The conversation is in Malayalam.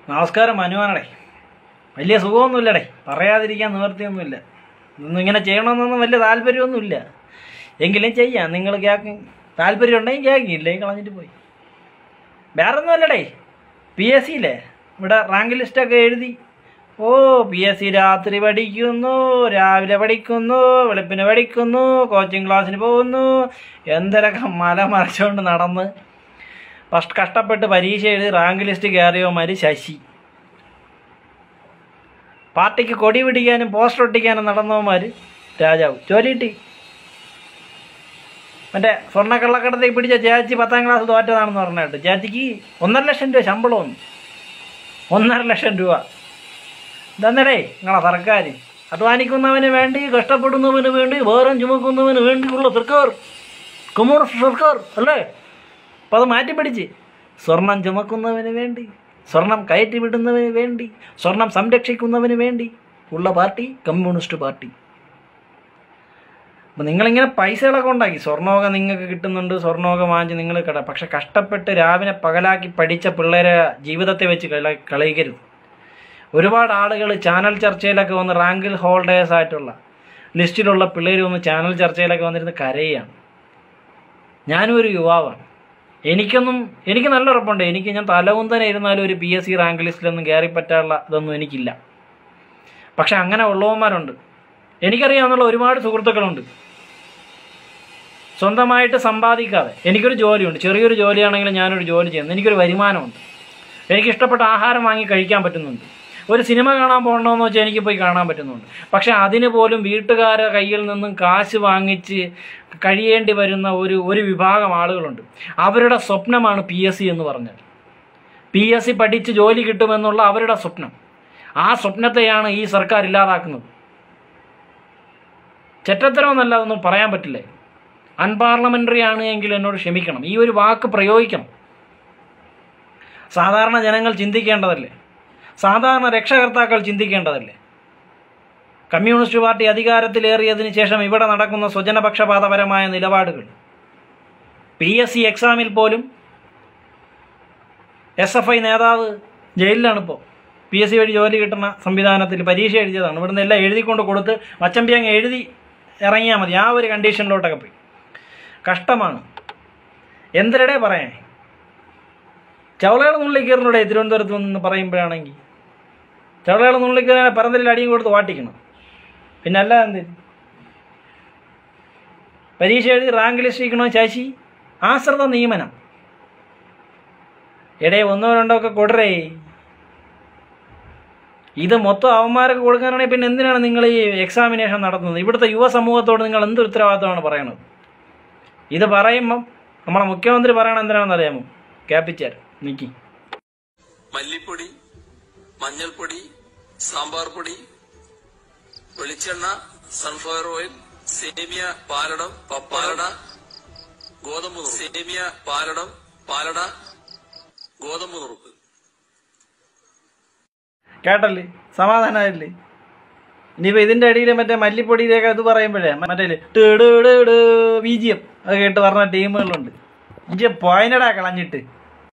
നമസ്കാരം മനുവാനടേ വലിയ സുഖമൊന്നുമില്ലടേ പറയാതിരിക്കാൻ നിവർത്തിയൊന്നുമില്ല ഇതൊന്നും ഇങ്ങനെ ചെയ്യണമെന്നൊന്നും വലിയ താല്പര്യമൊന്നുമില്ല എങ്കിലും ചെയ്യാം നിങ്ങൾ കേൾക്കും താല്പര്യം ഉണ്ടെങ്കിൽ കേൾക്കും ഇല്ലെങ്കിൽ കളഞ്ഞിട്ട് പോയി വേറെ ഒന്നുമല്ലടേ പി എസ് സിയില്ലേ ഇവിടെ റാങ്ക് ലിസ്റ്റൊക്കെ എഴുതി ഓ പി എസ് സി രാത്രി പഠിക്കുന്നു രാവിലെ പഠിക്കുന്നു വെളുപ്പിന് പഠിക്കുന്നു കോച്ചിങ് ക്ലാസ്സിന് പോകുന്നു എന്തൊക്കെ മല മറിച്ചുകൊണ്ട് നടന്ന് ഫസ്റ്റ് കഷ്ടപ്പെട്ട് പരീക്ഷ എഴുതി റാങ്ക് ലിസ്റ്റ് കയറിയവന്മാർ ശശി പാർട്ടിക്ക് കൊടി പിടിക്കാനും പോസ്റ്റർ ഒട്ടിക്കാനും നടന്നവന്മാർ രാജാവ് ജോലി കിട്ടി മറ്റേ സ്വർണ്ണക്കള്ളക്കടത്തിൽ പിടിച്ച ചേച്ചി പത്താം ക്ലാസ് തോറ്റതാണെന്ന് പറഞ്ഞിട്ട് ചേച്ചിക്ക് ഒന്നര ലക്ഷം രൂപ ശമ്പളമൊന്നും ഒന്നര ലക്ഷം രൂപ ഇതന്നടേ നിങ്ങളെ സർക്കാർ അധ്വാനിക്കുന്നവന് വേണ്ടി കഷ്ടപ്പെടുന്നവന് വേണ്ടി വേറം ചുമക്കുന്നവന് വേണ്ടിയുള്ള സർക്കാർ കമ്മ്യൂണിസ്റ്റ് സർക്കാർ അല്ലേ അപ്പം അത് മാറ്റിപ്പിടിച്ച് സ്വർണം ചുമക്കുന്നവന് വേണ്ടി സ്വർണം കയറ്റി വിടുന്നവന് വേണ്ടി സ്വർണം സംരക്ഷിക്കുന്നവന് വേണ്ടി ഉള്ള പാർട്ടി കമ്മ്യൂണിസ്റ്റ് പാർട്ടി അപ്പം നിങ്ങളിങ്ങനെ പൈസകളൊക്കെ ഉണ്ടാക്കി സ്വർണ്ണമൊക്കെ നിങ്ങൾക്ക് കിട്ടുന്നുണ്ട് സ്വർണ്ണമൊക്കെ വാങ്ങിച്ച് നിങ്ങൾ കട പക്ഷെ കഷ്ടപ്പെട്ട് രാവിലെ പകലാക്കി പഠിച്ച പിള്ളേരെ ജീവിതത്തെ വെച്ച് കള കളയിക്കരുത് ഒരുപാട് ആളുകൾ ചാനൽ ചർച്ചയിലൊക്കെ വന്ന് റാങ്കിൽ ഹോൾഡേഴ്സ് ആയിട്ടുള്ള ലിസ്റ്റിലുള്ള പിള്ളേർ വന്ന് ചാനൽ ചർച്ചയിലൊക്കെ വന്നിരുന്ന് കരയുകയാണ് ഞാനും ഒരു യുവാവാണ് എനിക്കൊന്നും എനിക്ക് നല്ല ഉറപ്പുണ്ട് എനിക്ക് ഞാൻ തലകുന്തനെ ഇരുന്നാലും ഒരു പി എസ് സി റാങ്ക് ലിസ്റ്റിലൊന്നും കയറി പറ്റാനുള്ള ഇതൊന്നും എനിക്കില്ല പക്ഷെ അങ്ങനെ ഉള്ളവന്മാരുണ്ട് എനിക്കറിയാവുന്ന ഒരുപാട് സുഹൃത്തുക്കളുണ്ട് സ്വന്തമായിട്ട് സമ്പാദിക്കാതെ എനിക്കൊരു ജോലിയുണ്ട് ചെറിയൊരു ജോലിയാണെങ്കിലും ഞാനൊരു ജോലി ചെയ്യുന്നു എനിക്കൊരു വരുമാനമുണ്ട് എനിക്ക് ഇഷ്ടപ്പെട്ട ആഹാരം വാങ്ങി കഴിക്കാൻ പറ്റുന്നുണ്ട് ഒരു സിനിമ കാണാൻ പോകണമെന്ന് വെച്ചാൽ എനിക്ക് പോയി കാണാൻ പറ്റുന്നുണ്ട് പക്ഷെ അതിന് പോലും വീട്ടുകാരെ കയ്യിൽ നിന്നും കാശ് വാങ്ങിച്ച് കഴിയേണ്ടി വരുന്ന ഒരു ഒരു വിഭാഗം ആളുകളുണ്ട് അവരുടെ സ്വപ്നമാണ് പി എസ് സി എന്ന് പറഞ്ഞാൽ പി എസ് സി പഠിച്ച് ജോലി കിട്ടുമെന്നുള്ള അവരുടെ സ്വപ്നം ആ സ്വപ്നത്തെയാണ് ഈ സർക്കാർ ഇല്ലാതാക്കുന്നത് ചെറ്റത്തരമെന്നല്ല അതൊന്നും പറയാൻ പറ്റില്ലേ അൺപാർലമെൻ്ററി ആണ് എങ്കിൽ എന്നോട് ക്ഷമിക്കണം ഈ ഒരു വാക്ക് പ്രയോഗിക്കണം സാധാരണ ജനങ്ങൾ ചിന്തിക്കേണ്ടതല്ലേ സാധാരണ രക്ഷകർത്താക്കൾ ചിന്തിക്കേണ്ടതല്ലേ കമ്മ്യൂണിസ്റ്റ് പാർട്ടി അധികാരത്തിലേറിയതിനു ശേഷം ഇവിടെ നടക്കുന്ന സ്വജനപക്ഷപാതപരമായ നിലപാടുകൾ പി എസ് സി എക്സാമിൽ പോലും എസ് എഫ് ഐ നേതാവ് ജയിലിലാണിപ്പോൾ പി എസ് സി വഴി ജോലി കിട്ടുന്ന സംവിധാനത്തിൽ പരീക്ഷ എഴുതിയതാണ് ഇവിടുന്ന് എല്ലാം എഴുതിക്കൊണ്ട് കൊടുത്ത് മച്ചമ്പി അങ്ങ് എഴുതി ഇറങ്ങിയാൽ മതി ആ ഒരു കണ്ടീഷനിലോട്ടൊക്കെ പോയി കഷ്ടമാണ് എന്തിനടെ പറയാൻ ചവളയുടെ നുള്ളിൽ കയറിനൂടെ തിരുവനന്തപുരത്ത് നിന്ന് പറയുമ്പോഴാണെങ്കിൽ ചവളയുടെ നുള്ളിൽ കയറാൻ പറന്തലിൽ അടിയും കൊടുത്ത് വാട്ടിക്കണം പിന്നെ അല്ല എന്ത് പരീക്ഷ എഴുതി റാങ്ക് ലിസ്റ്റ് ഇരിക്കണോ ശശി ആശ്രിത നിയമനം എടേ ഒന്നോ രണ്ടോ ഒക്കെ കൊടുറേ ഇത് മൊത്തം അവന്മാരൊക്കെ കൊടുക്കാനാണെങ്കിൽ പിന്നെ എന്തിനാണ് നിങ്ങൾ ഈ എക്സാമിനേഷൻ നടത്തുന്നത് ഇവിടുത്തെ യുവ സമൂഹത്തോട് നിങ്ങൾ എന്ത് ഉത്തരവാദിത്തമാണ് പറയണത് ഇത് പറയുമ്പം നമ്മളെ മുഖ്യമന്ത്രി പറയണത് എന്തിനാണെന്ന് അറിയാമോ ക്യാപിച്ചാർ നിക്കി മല്ലിപ്പൊടി മഞ്ഞൾപ്പൊടി സാമ്പാർ പൊടി വെളിച്ചെണ്ണ സൺഫ്ലവർ ഓയിൽ സേമിയ പാലടം പപ്പാലട ഗോതമ്പ് നുറുക്ക് സേമിയ പാലടം പാലട ഗോതമ്പ് നുറുക്ക് കേട്ടല്ലേ സമാധാനമായില്ലേ ഇനിയിപ്പോൾ ഇതിൻ്റെ ഇടയിൽ മറ്റേ മല്ലിപ്പൊടിയിലേക്ക് ഇത് പറയുമ്പോഴേ മറ്റേ ബി ജി എം അത് കേട്ട് പറഞ്ഞ ടീമുകളുണ്ട് ഇഞ്ചി പോയിനടാ കളഞ്ഞിട്ട്